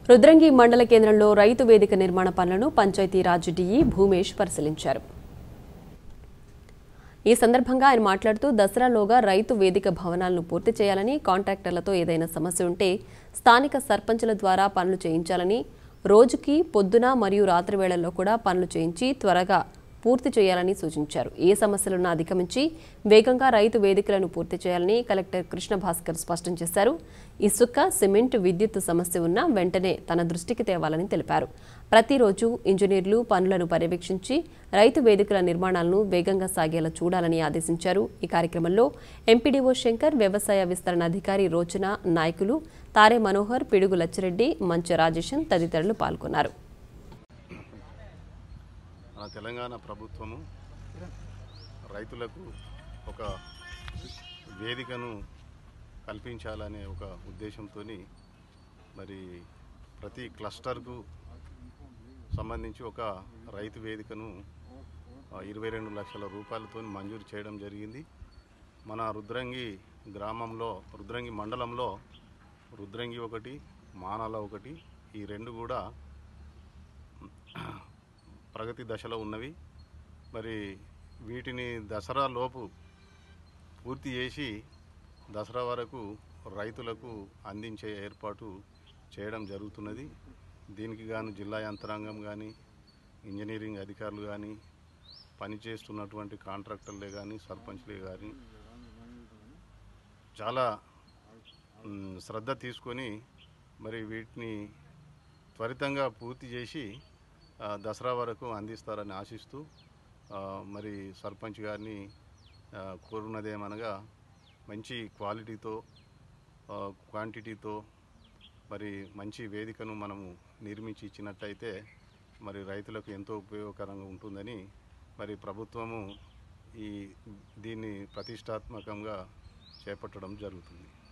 రుద్రంగి మండల కేంద్రంలో రైతు వేదిక నిర్మాణ పనులను పంచాయతీరాజ్ డిఈ భూమేష్ పరిశీలించారు ఈ సందర్భంగా ఆయన మాట్లాడుతూ దసరాలోగా రైతు వేదిక భవనాలను పూర్తి చేయాలని కాంట్రాక్టర్లతో ఏదైనా సమస్య ఉంటే స్థానిక సర్పంచుల ద్వారా పనులు చేయించాలని రోజుకి పొద్దున మరియు రాత్రి వేళల్లో కూడా పనులు చేయించి త్వరగా పూర్తి చేయాలని సూచించారు ఏ సమస్యలను అధిగమించి వేగంగా రైతు వేదికలను పూర్తి చేయాలని కలెక్టర్ కృష్ణ భాస్కర్ స్పష్టం చేశారు ఇసుక సిమెంట్ విద్యుత్ సమస్య ఉన్నా వెంటనే తన దృష్టికి తేవాలని తెలిపారు ప్రతిరోజు ఇంజనీర్లు పనులను పర్యవేక్షించి రైతు వేదికల నిర్మాణాలను వేగంగా సాగేలా చూడాలని ఆదేశించారు ఈ కార్యక్రమంలో ఎంపీడీఓ శంకర్ వ్యవసాయ విస్తరణ అధికారి రోచన నాయకులు తారే మనోహర్ పిడుగు లచ్చిరెడ్డి మంచ రాజేశన్ తదితరులు పాల్గొన్నారు మన తెలంగాణ ప్రభుత్వము రైతులకు ఒక వేదికను కల్పించాలనే ఒక ఉద్దేశంతో మరి ప్రతి క్లస్టర్కు సంబంధించి ఒక రైతు వేదికను ఇరవై రెండు లక్షల రూపాయలతో మంజూరు చేయడం జరిగింది మన రుద్రంగి గ్రామంలో రుద్రంగి మండలంలో రుద్రంగి ఒకటి మానాల ఒకటి ఈ రెండు కూడా ప్రగతి దశలో ఉన్నవి మరి వీటిని దసరా లోపు పూర్తి చేసి దసరా వరకు రైతులకు అందించే ఏర్పాటు చేయడం జరుగుతున్నది దీనికి గాను జిల్లా యంత్రాంగం కానీ ఇంజనీరింగ్ అధికారులు కానీ పనిచేస్తున్నటువంటి కాంట్రాక్టర్లే కానీ సర్పంచ్లే కానీ చాలా మ్, శ్రద్ధ తీసుకొని మరి వీటిని త్వరితంగా పూర్తి చేసి ఆ, దసరా వరకు అందిస్తారని ఆశిస్తూ ఆ, మరి సర్పంచ్ గారిని ఆ, కోరున్నదేమనగా మంచి క్వాలిటీతో ఆ, క్వాంటిటీతో మరి మంచి వేదికను మనము నిర్మించి ఇచ్చినట్టయితే మరి రైతులకు ఎంతో ఉపయోగకరంగా ఉంటుందని మరి ప్రభుత్వము ఈ దీన్ని ప్రతిష్టాత్మకంగా చేపట్టడం జరుగుతుంది